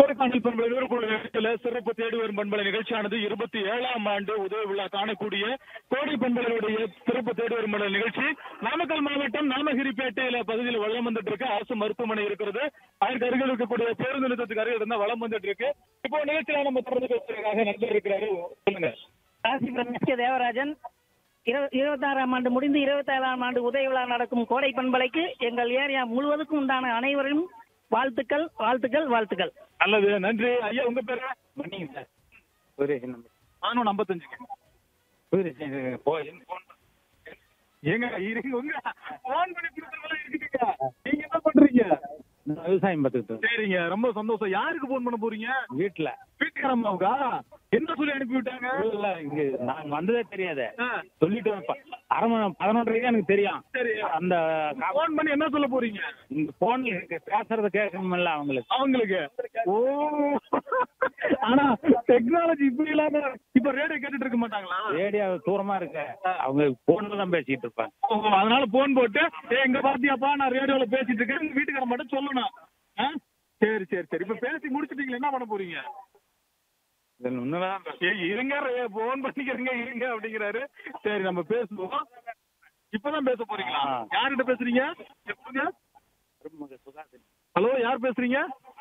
கோடைக்கானல் பண்பலை நூறுக்குழு நிகழ்ச்சியில சிறப்பு தேடி வரும் பண்பலை நிகழ்ச்சியானது இருபத்தி ஏழாம் ஆண்டு உதவி விழா காணக்கூடிய கோடை பண்பலையுடைய சிறப்பு தேடி வரும் பண்பலை நிகழ்ச்சி நாமக்கல் மாவட்டம் நாமகிரிப்பேட்டையில பகுதியில் வளம் வந்துட்டு இருக்கு அரசு மருத்துவமனை இருக்கிறது அதற்கு அருகில் இருக்கக்கூடிய பேருந்து நிறுத்தத்துக்கு அருகில் இருந்தா வளம் வந்துட்டு இருக்கு இப்போ நிகழ்ச்சியில நம்ம தொடர்ந்து பேசுறதுக்காக நண்பர் இருக்கிறாரு சொல்லுங்க ராசிபுரம் எஸ் கே தேவராஜன் இரு- இருபத்தாறாம் ஆண்டு முடிந்து இருபத்தேழாம் ஆண்டு உதய விழா நடக்கும் கோடை பண்பலைக்கு எங்கள் ஏரியா முழுவதுக்கும் உண்டான அனைவரும் வாழ்த்துக்கள் வாழ்த்துக்கள் வாழ்த்துக்கள் நல்லது நன்றி ஐயா உங்க பேரு பண்ணிங்க சார் ஒரு நம்பர் நானும் ஐம்பத்தஞ்சுக்கு ஒரு போய் ஏங்க இருங்க உங்க போன் பண்ணி கொடுத்தவங்க இருக்குதுங்க நீங்க என்ன பண்றீங்க விவசாயம் பார்த்துக்கிட்டு சரிங்க ரொம்ப சந்தோஷம் யாருக்கு போன் பண்ண போறீங்க வீட்டுல வீட்டுக்காரம்மாவுக்கா என்ன சொல்லி அனுப்பி விட்டாங்க இல்ல இங்க நாங்க வந்ததே தெரியாது ஆ, சொல்லிட்டு வரப்ப அரை மணி பதினொன்றரைக்கு எனக்கு தெரியும் சரி அந்த போன் பண்ணி என்ன சொல்ல போறீங்க இந்த போன்ல இருக்கு பேசுறத கேட்கணும்ல அவங்களுக்கு அவங்களுக்கு ஓ ஆனா டெக்னாலஜி இப்படி இல்லாம இப்ப ரேடியோ கேட்டுட்டு இருக்க மாட்டாங்களா ரேடியோ தூரமா இருக்கு அவங்க போன்ல தான் பேசிட்டு இருப்பாங்க ஓ, அதனால போன் போட்டு ஏ இங்க பாத்தியாப்பா நான் ரேடியோல பேசிட்டு இருக்கேன் உங்க வீட்டுக்கார மட்டும் சொல்லணும் ஆ? சரி சரி சரி இப்ப பேசி முடிச்சிட்டீங்களா என்ன பண்ண போறீங்க இதுல ஒண்ணுதான் பேச- ஏய், இருங்க போன் பண்ணிக்கிறீங்க இருங்க அப்படிங்கிறாரு சரி நம்ம பேசுவோம் இப்பதான் பேச போறீங்களா ஆ. யார்கிட்ட பேசுறீங்க எப்படிங்க மருமக சுகாசினி. ஹலோ யார் பேசுறீங்க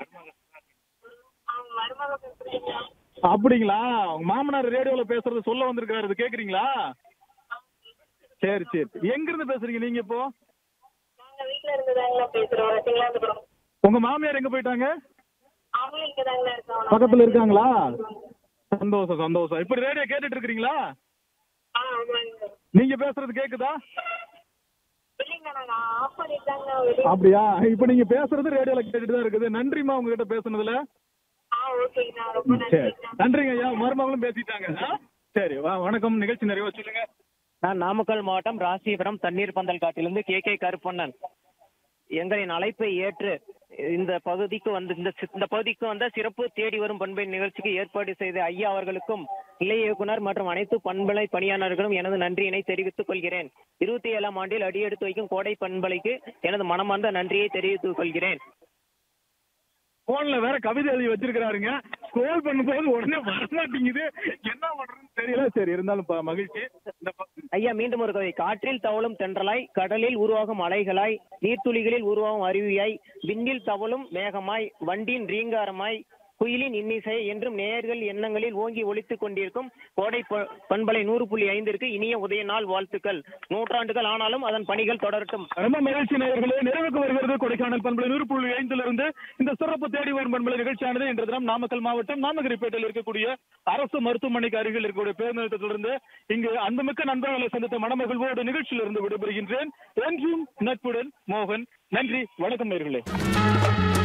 அப்படிங்களா உங்க மாமனார் ரேடியோல பேசுறது சொல்ல வந்திருக்காரு இது கேக்குறீங்களா சரி சரி எங்க இருந்து பேசுறீங்க நீங்க இப்போ நாங்க வீட்ல இருந்து தாங்களா பேசுறோம் சிங்களாந்துபுரம் உங்க மாமியார் எங்க போயிட்டாங்க அவங்களும் இங்க தாங்களா இருக்காங்க பக்கத்துல இருக்காங்களா சந்தோஷம் சந்தோஷம் இப்படி ரேடியோ கேட்டுட்டு இருக்கீங்களா ஆ ஆமாங்க நீங்க பேசுறது கேக்குதா இல்லைங்க நாங்க ஆஃப் பண்ணிட்டு தாங்க வெளியே அப்படியா இப்ப நீங்க பேசுறது ரேடியோல கேட்டுட்டு தான் இருக்குது நன்றிமா உங்ககிட்ட பேசுனதுல ஆ ஓகேங்கண்ணா ரொம்ப சரி நன்றிங்கண்ணா நன்றிங்க ஐயா மருமகளும் பேசிட்டாங்க ஆ? சரி வா வணக்கம் நிகழ்ச்சி நிறைய சொல்லுங்க நான் நாமக்கல் மாவட்டம் ராசிபுரம் தண்ணீர் பந்தல் காட்டிலிருந்து கே கே கருப்பண்ணன் எங்களின் அழைப்பை ஏற்று இந்த பகுதிக்கு வந்து இந்த சி- இந்த பகுதிக்கு வந்த சிறப்பு தேடி வரும் பண்பை நிகழ்ச்சிக்கு ஏற்பாடு செய்த ஐயா அவர்களுக்கும் நிலைய இயக்குனர் மற்றும் அனைத்து பண்பலை பணியாளர்களும் எனது நன்றியினை தெரிவித்துக் கொள்கிறேன் இருபத்தி ஏழாம் ஆண்டில் அடியெடுத்து வைக்கும் கோடை பண்பலைக்கு எனது மனமார்ந்த நன்றியை தெரிவித்துக் கொள்கிறேன் போன்ல வேற கவிதை எழுதி வச்சிருக்காருங்க ஸ்க்ரோல் பண்ணும்போது உடனே வர மாட்டேங்குது என்ன பண்றதுன்னு தெரியல சரி இருந்தாலும் ப- மகிழ்ச்சி இந்த ப- ஐயா மீண்டும் ஒரு கதை காற்றில் தவழும் தென்றலாய் கடலில் உருவாகும் அலைகளாய் நீர்த்துளிகளில் உருவாகும் அருவியாய் விண்ணில் தவழும் மேகமாய் வண்டின் ரீங்காரமாய் குயிலின் இன்னிசை என்றும் நேயர்கள் எண்ணங்களில் ஓங்கி ஒலித்துக் கொண்டிருக்கும் கோடை ப- பண்பலை நூறு புள்ளி ஐந்திற்கு இனிய உதய நாள் வாழ்த்துக்கள் நூற்றாண்டுகள் ஆனாலும் அதன் பணிகள் தொடரட்டும் ரொம்ப மகிழ்ச்சி நேயர்களே நிறைவுக்கு வருகிறது கொடைக்கானல் பண்பலை நூறு புள்ளி ஐந்துல இருந்து இந்த சிறப்பு தேடி வரும் பண்பலை நிகழ்ச்சியானது இன்று தினம் நாமக்கல் மாவட்டம் நாமகிரிப்பேட்டையில் இருக்கக்கூடிய அரசு மருத்துவமனைக்கு அருகில் இருக்கக்கூடிய பேருந்து நிலையத்திலிருந்து இங்கு அன்புமிக்க நண்பர்களை சந்தித்த மனமகிழ்வோடு நிகழ்ச்சியிலிருந்து விடைபெறுகின்றேன் என்றும் நட்புடன் மோகன் நன்றி வணக்கம் நேயர்களே